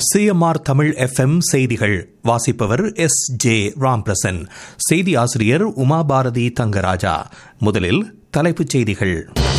CMR Tamil FM செய்திகள் வாசிப்பவர் S J Ramprasan செய்தி ஆசிரியர் உமா பாரதி தங்கராஜா முதலில் தலைப்புச் செய்திகள்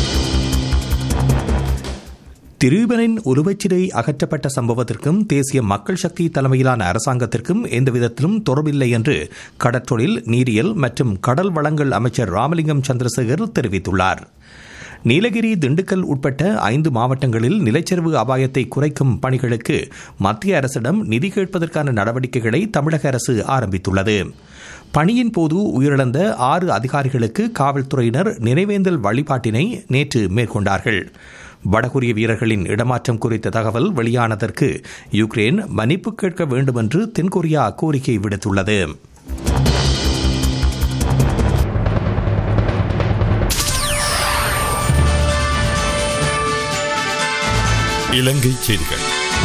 திரூபனின் உருவச்சிலை அகற்றப்பட்ட சம்பவத்திற்கும் தேசிய மக்கள் சக்தி தலைமையிலான அரசாங்கத்திற்கும் எந்தவிதத்திலும் தொடர்பில்லை என்று கடற்றொழில் நீரியல் மற்றும் கடல் வளங்கள் அமைச்சர் ராமலிங்கம் சந்திரசேகர் தெரிவித்துள்ளார் நீலகிரி திண்டுக்கல் உட்பட்ட ஐந்து மாவட்டங்களில் நிலச்சரிவு அபாயத்தை குறைக்கும் பணிகளுக்கு மத்திய அரசிடம் நிதி கேட்பதற்கான நடவடிக்கைகளை தமிழக அரசு ஆரம்பித்துள்ளது பணியின் போது உயிரிழந்த ஆறு அதிகாரிகளுக்கு காவல்துறையினர் நினைவேந்தல் வழிபாட்டினை நேற்று மேற்கொண்டார்கள் வடகொரிய வீரர்களின் இடமாற்றம் குறித்த தகவல் வெளியானதற்கு யுக்ரைன் மன்னிப்பு கேட்க வேண்டும் என்று தென்கொரியா கோரிக்கை விடுத்துள்ளது இலங்கை செய்திகள்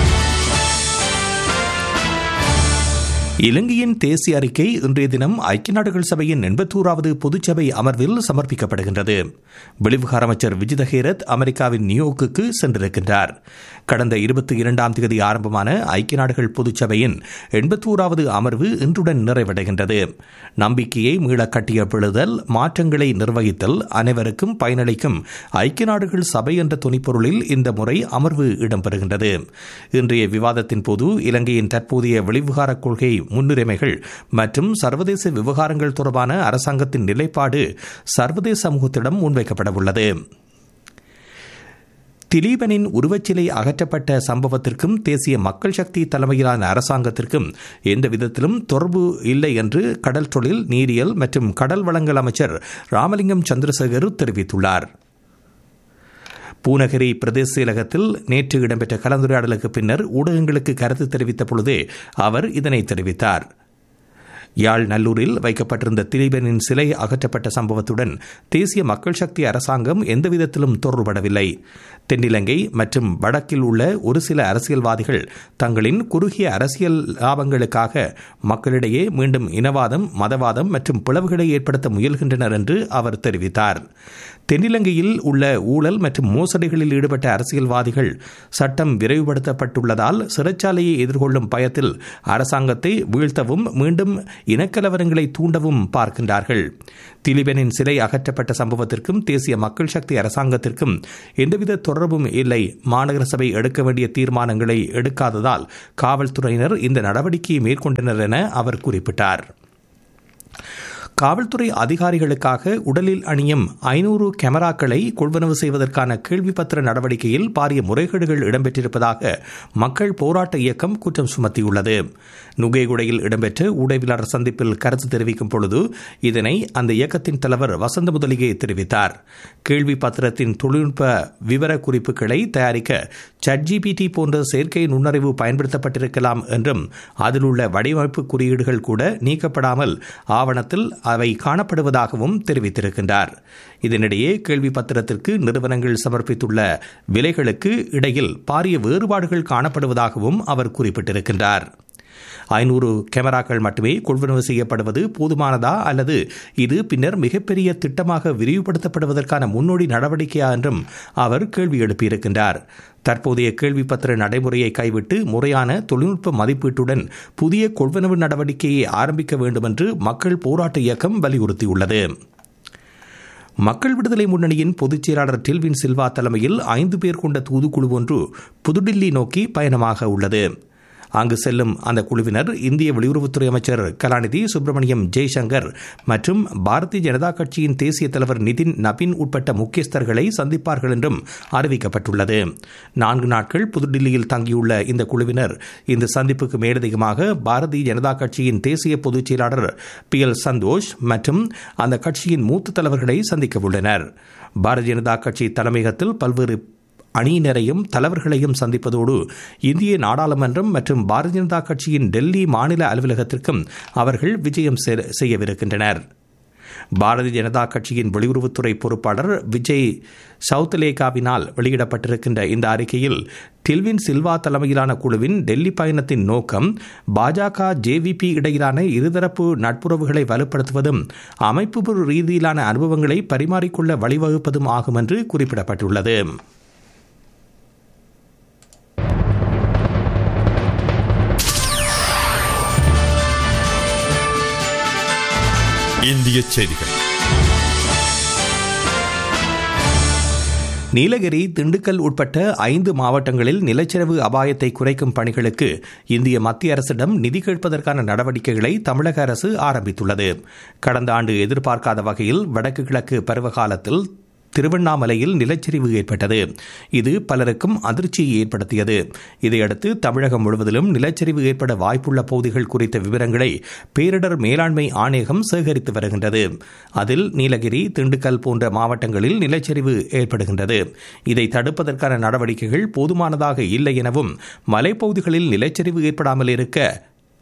இலங்கையின் தேசிய அறிக்கை இன்றைய தினம் ஐக்கிய நாடுகள் சபையின் எண்பத்தோராவது பொதுச்சபை அமர்வில் சமர்ப்பிக்கப்படுகின்றது வெளிவிகார அமைச்சர் விஜித ஹேரத் அமெரிக்காவின் நியூயோர்க்குக்கு சென்றிருக்கின்றார் கடந்த இருபத்தி இரண்டாம் தேதி ஆரம்பமான ஐக்கிய நாடுகள் பொதுச்சபையின் எண்பத்தோராவது அமர்வு இன்றுடன் நிறைவடைகின்றது நம்பிக்கையை மீள கட்டியெழுதல் மாற்றங்களை நிர்வகித்தல் அனைவருக்கும் பயனளிக்கும் ஐக்கிய நாடுகள் சபை என்ற துணிப்பொருளில் இந்த முறை அமர்வு இடம்பெறுகின்றது இன்றைய விவாதத்தின் போது இலங்கையின் தற்போதைய வெளிவிகார கொள்கை முன்னுரிமைகள் மற்றும் சர்வதேச விவகாரங்கள் தொடர்பான அரசாங்கத்தின் நிலைப்பாடு சர்வதேச சமூகத்திடம் முன்வைக்கப்படவுள்ளது திலீபனின் உருவச்சிலை அகற்றப்பட்ட சம்பவத்திற்கும் தேசிய மக்கள் சக்தி தலைமையிலான அரசாங்கத்திற்கும் எந்த விதத்திலும் தொடர்பு இல்லை என்று கடல் தொழில் நீரியல் மற்றும் கடல் வளங்கள் அமைச்சர் ராமலிங்கம் சந்திரசேகர் தெரிவித்துள்ளார் பூநகரி பிரதேச செயலகத்தில் நேற்று இடம்பெற்ற கலந்துரையாடலுக்கு பின்னர் ஊடகங்களுக்கு கருத்து தெரிவித்த பொழுதே அவர் இதனை தெரிவித்தார் யாழ் நல்லூரில் வைக்கப்பட்டிருந்த திலீபனின் சிலை அகற்றப்பட்ட சம்பவத்துடன் தேசிய மக்கள் சக்தி அரசாங்கம் எந்தவிதத்திலும் தொடர்படவில்லை தென்னிலங்கை மற்றும் வடக்கில் உள்ள ஒரு சில அரசியல்வாதிகள் தங்களின் குறுகிய அரசியல் லாபங்களுக்காக மக்களிடையே மீண்டும் இனவாதம் மதவாதம் மற்றும் பிளவுகளை ஏற்படுத்த முயல்கின்றனர் என்று அவர் தெரிவித்தார் தென்னிலங்கையில் உள்ள ஊழல் மற்றும் மோசடிகளில் ஈடுபட்ட அரசியல்வாதிகள் சட்டம் விரைவுபடுத்தப்பட்டுள்ளதால் சிறைச்சாலையை எதிர்கொள்ளும் பயத்தில் அரசாங்கத்தை வீழ்த்தவும் மீண்டும் இனக்கலவரங்களை தூண்டவும் பார்க்கின்றார்கள் திலீபனின் சிலை அகற்றப்பட்ட சம்பவத்திற்கும் தேசிய மக்கள் சக்தி அரசாங்கத்திற்கும் எந்தவித தொடர்பும் இல்லை மாநகர சபை எடுக்க வேண்டிய தீர்மானங்களை எடுக்காததால் காவல்துறையினர் இந்த நடவடிக்கையை மேற்கொண்டனர் என அவர் குறிப்பிட்டார் காவல்துறை அதிகாரிகளுக்காக உடலில் அணியும் ஐநூறு கேமராக்களை கொள்வனவு செய்வதற்கான கேள்விப்பத்திர நடவடிக்கையில் பாரிய முறைகேடுகள் இடம்பெற்றிருப்பதாக மக்கள் போராட்ட இயக்கம் குற்றம் சுமத்தியுள்ளது நுகேகுடையில் இடம்பெற்ற ஊடகவியலாளர் சந்திப்பில் கருத்து தெரிவிக்கும் பொழுது இதனை அந்த இயக்கத்தின் தலைவர் வசந்த முதலிகை தெரிவித்தார் கேள்வி பத்திரத்தின் தொழில்நுட்ப விவர குறிப்புகளை தயாரிக்க சட்ஜிபிடி போன்ற செயற்கை நுண்ணறிவு பயன்படுத்தப்பட்டிருக்கலாம் என்றும் அதில் உள்ள வடிவமைப்பு குறியீடுகள் கூட நீக்கப்படாமல் ஆவணத்தில் அவை காணப்படுவதாகவும் தெரிவித்திருக்கின்றார் இதனிடையே கேள்வி பத்திரத்திற்கு நிறுவனங்கள் சமர்ப்பித்துள்ள விலைகளுக்கு இடையில் பாரிய வேறுபாடுகள் காணப்படுவதாகவும் அவர் குறிப்பிட்டிருக்கின்றார் ஐநூறு கேமராக்கள் மட்டுமே கொள்வனவு செய்யப்படுவது போதுமானதா அல்லது இது பின்னர் மிகப்பெரிய திட்டமாக விரிவுபடுத்தப்படுவதற்கான முன்னோடி நடவடிக்கையா என்றும் அவர் கேள்வி எழுப்பியிருக்கின்றார் தற்போதைய கேள்விப்பத்திர நடைமுறையை கைவிட்டு முறையான தொழில்நுட்ப மதிப்பீட்டுடன் புதிய கொள்வனவு நடவடிக்கையை ஆரம்பிக்க வேண்டும் என்று மக்கள் போராட்ட இயக்கம் வலியுறுத்தியுள்ளது மக்கள் விடுதலை முன்னணியின் பொதுச் செயலாளர் டில்வின் சில்வா தலைமையில் ஐந்து பேர் கொண்ட தூதுக்குழு ஒன்று புதுடில்லி நோக்கி பயணமாக உள்ளது அங்கு செல்லும் அந்த குழுவினர் இந்திய வெளியுறவுத்துறை அமைச்சர் கலாநிதி சுப்பிரமணியம் ஜெய்சங்கர் மற்றும் பாரதிய ஜனதா கட்சியின் தேசிய தலைவர் நிதின் நபின் உட்பட்ட முக்கியஸ்தர்களை சந்திப்பார்கள் என்றும் அறிவிக்கப்பட்டுள்ளது நான்கு நாட்கள் புதுடில்லியில் தங்கியுள்ள இந்த குழுவினர் இந்த சந்திப்புக்கு மேலதிகமாக பாரதிய ஜனதா கட்சியின் தேசிய பொதுச் செயலாளர் பி எல் சந்தோஷ் மற்றும் அந்த கட்சியின் மூத்த தலைவர்களை சந்திக்க உள்ளனர் பாரதிய ஜனதா கட்சி தலைமையகத்தில் பல்வேறு அணியினரையும் தலைவர்களையும் சந்திப்பதோடு இந்திய நாடாளுமன்றம் மற்றும் பாரதிய ஜனதா கட்சியின் டெல்லி மாநில அலுவலகத்திற்கும் அவர்கள் விஜயம் செய்யவிருக்கின்றனர் பாரதிய ஜனதா கட்சியின் வெளியுறவுத்துறை பொறுப்பாளர் விஜய் சவுத்லேகாவினால் வெளியிடப்பட்டிருக்கின்ற இந்த அறிக்கையில் டில்வின் சில்வா தலைமையிலான குழுவின் டெல்லி பயணத்தின் நோக்கம் பாஜக ஜேவிபி இடையிலான இருதரப்பு நட்புறவுகளை வலுப்படுத்துவதும் அமைப்பு ரீதியிலான அனுபவங்களை பரிமாறிக்கொள்ள வழிவகுப்பதும் ஆகும் என்று குறிப்பிடப்பட்டுள்ளது இந்திய செய்திகள் நீலகிரி திண்டுக்கல் உட்பட்ட ஐந்து மாவட்டங்களில் நிலச்சரிவு அபாயத்தை குறைக்கும் பணிகளுக்கு இந்திய மத்திய அரசிடம் நிதி கேட்பதற்கான நடவடிக்கைகளை தமிழக அரசு ஆரம்பித்துள்ளது கடந்த ஆண்டு எதிர்பார்க்காத வகையில் வடக்கு கிழக்கு பருவகாலத்தில் திருவண்ணாமலையில் நிலச்சரிவு ஏற்பட்டது இது பலருக்கும் அதிர்ச்சியை ஏற்படுத்தியது இதையடுத்து தமிழகம் முழுவதிலும் நிலச்சரிவு ஏற்பட வாய்ப்புள்ள பகுதிகள் குறித்த விவரங்களை பேரிடர் மேலாண்மை ஆணையகம் சேகரித்து வருகின்றது அதில் நீலகிரி திண்டுக்கல் போன்ற மாவட்டங்களில் நிலச்சரிவு ஏற்படுகின்றது இதை தடுப்பதற்கான நடவடிக்கைகள் போதுமானதாக இல்லை எனவும் மலைப்பகுதிகளில் நிலச்சரிவு ஏற்படாமல் இருக்க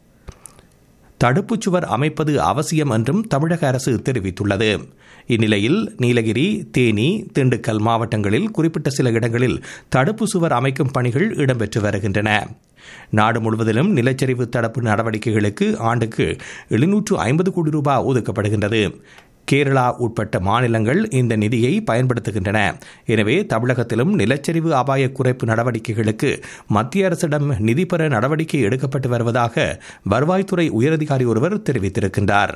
தடுப்புச் சுவர் அமைப்பது அவசியம் என்றும் தமிழக அரசு தெரிவித்துள்ளது இந்நிலையில் நீலகிரி தேனி திண்டுக்கல் மாவட்டங்களில் குறிப்பிட்ட சில இடங்களில் தடுப்பு சுவர் அமைக்கும் பணிகள் இடம்பெற்று வருகின்றன நாடு முழுவதிலும் நிலச்சரிவு தடுப்பு நடவடிக்கைகளுக்கு ஆண்டுக்கு எழுநூற்று ஐம்பது கோடி ரூபாய் ஒதுக்கப்படுகின்றது கேரளா உட்பட்ட மாநிலங்கள் இந்த நிதியை பயன்படுத்துகின்றன எனவே தமிழகத்திலும் நிலச்சரிவு அபாய குறைப்பு நடவடிக்கைகளுக்கு மத்திய அரசிடம் நிதி பெற நடவடிக்கை எடுக்கப்பட்டு வருவதாக வருவாய்த்துறை உயரதிகாரி ஒருவர் தெரிவித்திருக்கின்றார்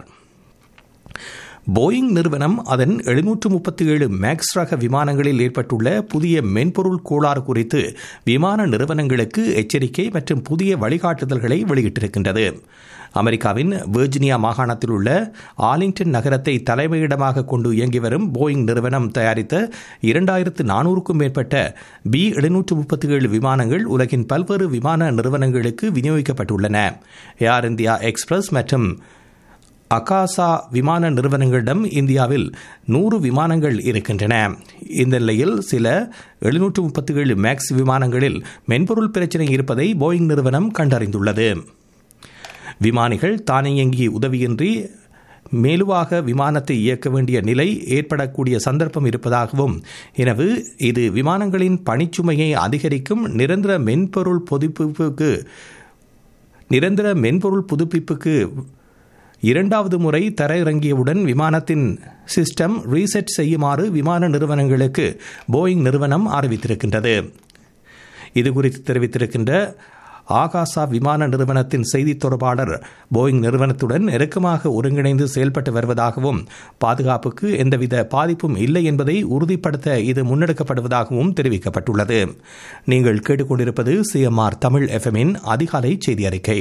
போயிங் நிறுவனம் அதன் எழுநூற்று முப்பத்தி ஏழு மேக்ஸ் ரக விமானங்களில் ஏற்பட்டுள்ள புதிய மென்பொருள் கோளாறு குறித்து விமான நிறுவனங்களுக்கு எச்சரிக்கை மற்றும் புதிய வழிகாட்டுதல்களை வெளியிட்டிருக்கின்றது அமெரிக்காவின் வெர்ஜினியா மாகாணத்தில் உள்ள ஆலிங்டன் நகரத்தை தலைமையிடமாக கொண்டு இயங்கி வரும் போயிங் நிறுவனம் தயாரித்த இரண்டாயிரத்து நானூறுக்கும் மேற்பட்ட பி எழுநூற்று முப்பத்தி ஏழு விமானங்கள் உலகின் பல்வேறு விமான நிறுவனங்களுக்கு விநியோகிக்கப்பட்டுள்ளன ஏர் இந்தியா எக்ஸ்பிரஸ் மற்றும் அகாசா விமான நிறுவனங்களிடம் இந்தியாவில் நூறு விமானங்கள் இருக்கின்றன இந்த நிலையில் சில எழுநூற்று முப்பத்தி ஏழு மேக்ஸ் விமானங்களில் மென்பொருள் பிரச்சினை இருப்பதை போயிங் நிறுவனம் கண்டறிந்துள்ளது விமானிகள் தானியங்கி உதவியின்றி மேலுவாக விமானத்தை இயக்க வேண்டிய நிலை ஏற்படக்கூடிய சந்தர்ப்பம் இருப்பதாகவும் எனவே இது விமானங்களின் பணிச்சுமையை அதிகரிக்கும் நிரந்தர மென்பொருள் புதுப்பிப்புக்கு நிரந்தர மென்பொருள் புதுப்பிப்புக்கு இரண்டாவது முறை தர இறங்கியவுடன் விமானத்தின் சிஸ்டம் ரீசெட் செய்யுமாறு விமான நிறுவனங்களுக்கு போயிங் நிறுவனம் அறிவித்திருக்கின்றது இதுகுறித்து தெரிவித்திருக்கின்ற ஆகாசா விமான நிறுவனத்தின் செய்தி தொடர்பாளர் போயிங் நிறுவனத்துடன் நெருக்கமாக ஒருங்கிணைந்து செயல்பட்டு வருவதாகவும் பாதுகாப்புக்கு எந்தவித பாதிப்பும் இல்லை என்பதை உறுதிப்படுத்த இது முன்னெடுக்கப்படுவதாகவும் தெரிவிக்கப்பட்டுள்ளது நீங்கள் கேட்டுக்கொண்டிருப்பது சிஎம்ஆர் தமிழ் எஃப்எம்மின் அதிகாலை செய்தி அறிக்கை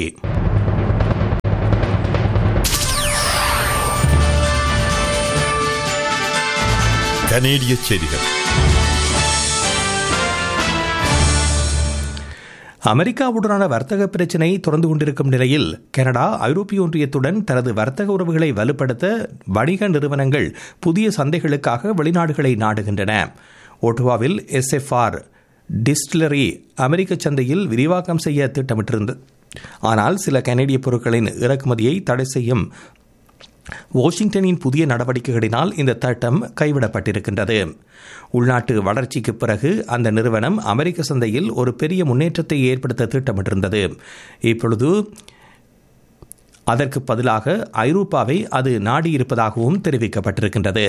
கனேடிய செய்திகள் அமெரிக்காவுடனான வர்த்தக பிரச்சினை தொடர்ந்து கொண்டிருக்கும் நிலையில் கனடா ஐரோப்பிய ஒன்றியத்துடன் தனது வர்த்தக உறவுகளை வலுப்படுத்த வணிக நிறுவனங்கள் புதிய சந்தைகளுக்காக வெளிநாடுகளை நாடுகின்றன ஒட்டுவாவில் எஸ்எஃப்ஆர் டிஸ்டிலரி அமெரிக்க சந்தையில் விரிவாக்கம் செய்ய திட்டமிட்டிருந்தது ஆனால் சில கனேடிய பொருட்களின் இறக்குமதியை தடை செய்யும் வாஷிங்டனின் புதிய நடவடிக்கைகளினால் இந்த திட்டம் கைவிடப்பட்டிருக்கின்றது உள்நாட்டு வளர்ச்சிக்கு பிறகு அந்த நிறுவனம் அமெரிக்க சந்தையில் ஒரு பெரிய முன்னேற்றத்தை ஏற்படுத்த திட்டமிட்டிருந்தது இப்பொழுது அதற்கு பதிலாக ஐரோப்பாவை அது நாடியிருப்பதாகவும் தெரிவிக்கப்பட்டிருக்கின்றது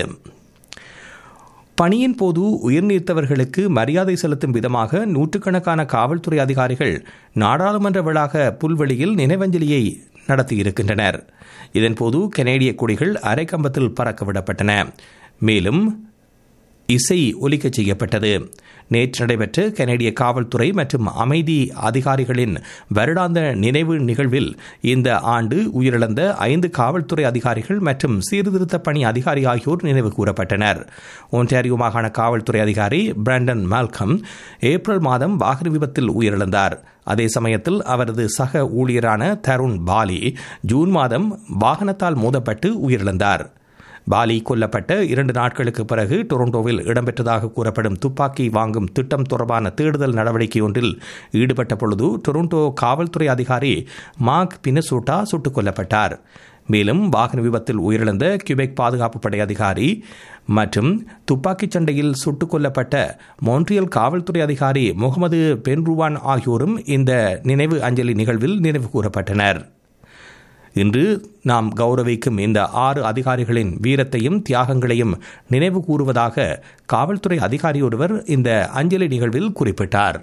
பணியின் போது உயிர்நீத்தவர்களுக்கு மரியாதை செலுத்தும் விதமாக நூற்றுக்கணக்கான காவல்துறை அதிகாரிகள் நாடாளுமன்ற வளாக புல்வெளியில் நினைவஞ்சலியை நடத்தியிருக்கின்றனர் இதன்போது கனேடிய கொடிகள் அரைக்கம்பத்தில் பறக்க விடப்பட்டன மேலும் இசை ஒலிக்கச் செய்யப்பட்டது நேற்று நடைபெற்ற கனேடிய காவல்துறை மற்றும் அமைதி அதிகாரிகளின் வருடாந்த நினைவு நிகழ்வில் இந்த ஆண்டு உயிரிழந்த ஐந்து காவல்துறை அதிகாரிகள் மற்றும் சீர்திருத்த பணி அதிகாரி ஆகியோர் நினைவு கூறப்பட்டனர் ஒன்டாரியோ மாகாண காவல்துறை அதிகாரி பிராண்டன் மால்கம் ஏப்ரல் மாதம் வாகன விபத்தில் உயிரிழந்தார் அதே சமயத்தில் அவரது சக ஊழியரான தருண் பாலி ஜூன் மாதம் வாகனத்தால் மோதப்பட்டு உயிரிழந்தார் பாலி கொல்லப்பட்ட இரண்டு நாட்களுக்கு பிறகு டொரண்டோவில் இடம்பெற்றதாக கூறப்படும் துப்பாக்கி வாங்கும் திட்டம் தொடர்பான தேடுதல் நடவடிக்கை ஒன்றில் ஈடுபட்ட பொழுது டொரண்டோ காவல்துறை அதிகாரி மார்க் பினசோட்டா சுட்டுக் கொல்லப்பட்டார் மேலும் வாகன விபத்தில் உயிரிழந்த கியூபெக் பாதுகாப்பு படை அதிகாரி மற்றும் துப்பாக்கிச் சண்டையில் சுட்டுக் கொல்லப்பட்ட மோன்ட்ரியல் காவல்துறை அதிகாரி முகமது பென்ருவான் ஆகியோரும் இந்த நினைவு அஞ்சலி நிகழ்வில் நினைவு கூறப்பட்டனர் இன்று நாம் கௌரவிக்கும் இந்த ஆறு அதிகாரிகளின் வீரத்தையும் தியாகங்களையும் நினைவு கூறுவதாக காவல்துறை அதிகாரி ஒருவர் இந்த அஞ்சலி நிகழ்வில் குறிப்பிட்டார்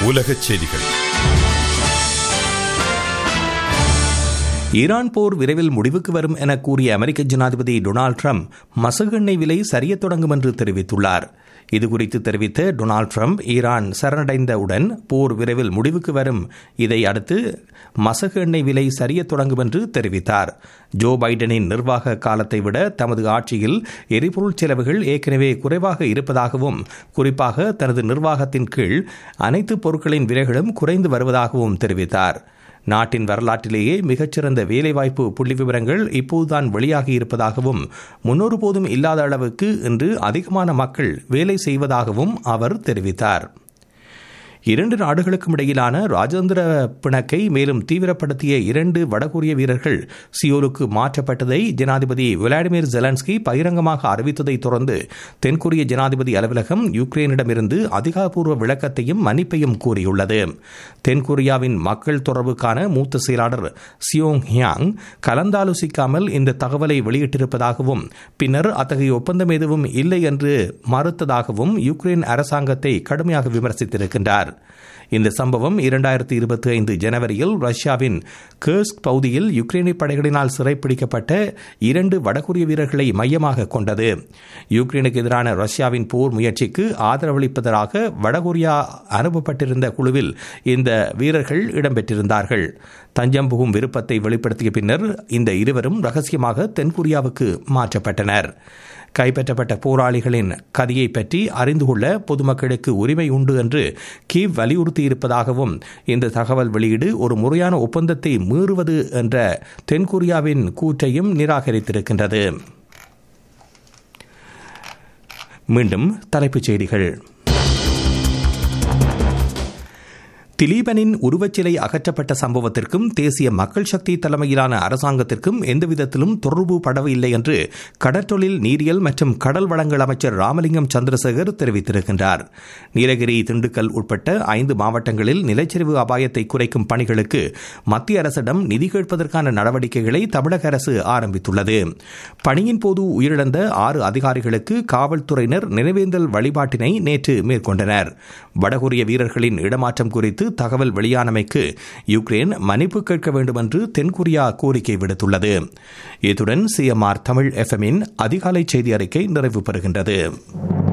உலகச் செய்திகள் ஈரான் போர் விரைவில் முடிவுக்கு வரும் என கூறிய அமெரிக்க ஜனாதிபதி டொனால்டு ட்ரம்ப் மசகு எண்ணெய் விலை சரியத் தொடங்கும் என்று தெரிவித்துள்ளார் இதுகுறித்து தெரிவித்த டொனால்டு ட்ரம்ப் ஈரான் சரணடைந்தவுடன் போர் விரைவில் முடிவுக்கு வரும் இதை அடுத்து மசகு எண்ணெய் விலை சரியத் தொடங்கும் என்று தெரிவித்தார் ஜோ பைடனின் நிர்வாக காலத்தை விட தமது ஆட்சியில் எரிபொருள் செலவுகள் ஏற்கனவே குறைவாக இருப்பதாகவும் குறிப்பாக தனது நிர்வாகத்தின் கீழ் அனைத்து பொருட்களின் விலைகளும் குறைந்து வருவதாகவும் தெரிவித்தார் நாட்டின் வரலாற்றிலேயே மிகச்சிறந்த வேலைவாய்ப்பு புள்ளி விவரங்கள் இப்போதுதான் வெளியாகி இருப்பதாகவும் முன்னொரு போதும் இல்லாத அளவுக்கு இன்று அதிகமான மக்கள் வேலை செய்வதாகவும் அவர் தெரிவித்தார் இரண்டு நாடுகளுக்கும் இடையிலான ராஜேந்திர பிணக்கை மேலும் தீவிரப்படுத்திய இரண்டு வடகொரிய வீரர்கள் சியோலுக்கு மாற்றப்பட்டதை ஜனாதிபதி விளாடிமிர் ஜெலன்ஸ்கி பகிரங்கமாக அறிவித்ததை தொடர்ந்து தென்கொரிய ஜனாதிபதி அலுவலகம் யுக்ரைனிடமிருந்து அதிகாரப்பூர்வ விளக்கத்தையும் மன்னிப்பையும் கூறியுள்ளது தென்கொரியாவின் மக்கள் தொடர்புக்கான மூத்த செயலாளர் சியோங் ஹியாங் கலந்தாலோசிக்காமல் இந்த தகவலை வெளியிட்டிருப்பதாகவும் பின்னர் அத்தகைய ஒப்பந்தம் எதுவும் இல்லை என்று மறுத்ததாகவும் யுக்ரைன் அரசாங்கத்தை கடுமையாக விமர்சித்திருக்கின்றார் இந்த சம்பவம் இரண்டாயிரத்தி இருபத்தி ஐந்து ஜனவரியில் ரஷ்யாவின் கர்ஸ்க் பகுதியில் யுக்ரைனிய படைகளினால் சிறைப்பிடிக்கப்பட்ட இரண்டு வடகொரிய வீரர்களை மையமாக கொண்டது யுக்ரைனுக்கு எதிரான ரஷ்யாவின் போர் முயற்சிக்கு ஆதரவளிப்பதாக வடகொரியா அனுப்பப்பட்டிருந்த குழுவில் இந்த வீரர்கள் இடம்பெற்றிருந்தார்கள் தஞ்சம் புகும் விருப்பத்தை வெளிப்படுத்திய பின்னர் இந்த இருவரும் ரகசியமாக தென்கொரியாவுக்கு மாற்றப்பட்டனர் கைப்பற்றப்பட்ட போராளிகளின் கதையை பற்றி அறிந்து கொள்ள பொதுமக்களுக்கு உரிமை உண்டு என்று கீவ் வலியுறுத்தியிருப்பதாகவும் இந்த தகவல் வெளியீடு ஒரு முறையான ஒப்பந்தத்தை மீறுவது என்ற தென்கொரியாவின் கூற்றையும் நிராகரித்திருக்கின்றது மீண்டும் தலைப்புச் செய்திகள் திலீபனின் உருவச்சிலை அகற்றப்பட்ட சம்பவத்திற்கும் தேசிய மக்கள் சக்தி தலைமையிலான அரசாங்கத்திற்கும் எந்தவிதத்திலும் தொடர்பு படவில்லை என்று கடற்றொழில் நீரியல் மற்றும் கடல் வளங்கள் அமைச்சர் ராமலிங்கம் சந்திரசேகர் தெரிவித்திருக்கின்றார் நீலகிரி திண்டுக்கல் உட்பட்ட ஐந்து மாவட்டங்களில் நிலச்சரிவு அபாயத்தை குறைக்கும் பணிகளுக்கு மத்திய அரசிடம் நிதி கேட்பதற்கான நடவடிக்கைகளை தமிழக அரசு ஆரம்பித்துள்ளது பணியின் போது உயிரிழந்த ஆறு அதிகாரிகளுக்கு காவல்துறையினர் நினைவேந்தல் வழிபாட்டினை நேற்று மேற்கொண்டனர் வடகொரிய வீரர்களின் இடமாற்றம் குறித்து தகவல் வெளியானமைக்கு யுக்ரைன் மன்னிப்பு கேட்க வேண்டும் என்று தென்கொரியா கோரிக்கை விடுத்துள்ளது இத்துடன் சிஎம்ஆர் தமிழ் எஃப்எம்மின் அதிகாலை செய்தி அறிக்கை நிறைவு பெறுகின்றது